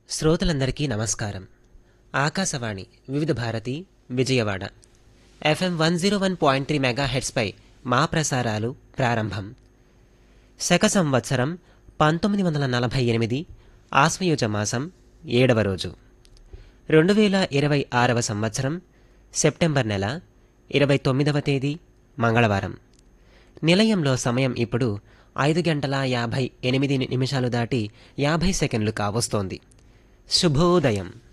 శ్రోతలందరికీ నమస్కారం Akashvani Vividh Bharati Vijayawada F M one zero one point three mega హెడ్స్పై మా ప్రసారాలు ప్రారంభం శక సంవత్సరం పంతొమ్మిది వందల నలభై ఎనిమిది ఆశ్వయుజ మాసం ఏడవ రోజు రెండు వేల ఇరవై ఆరవ సంవత్సరం సెప్టెంబర్ నెల ఇరవై తొమ్మిదవ తేదీ మంగళవారం నిలయంలో సమయం ఇప్పుడు ఐదు గంటల యాభై ఎనిమిది నిమిషాలు దాటి యాభై సెకండ్లు కావస్తోంది శుభోదయం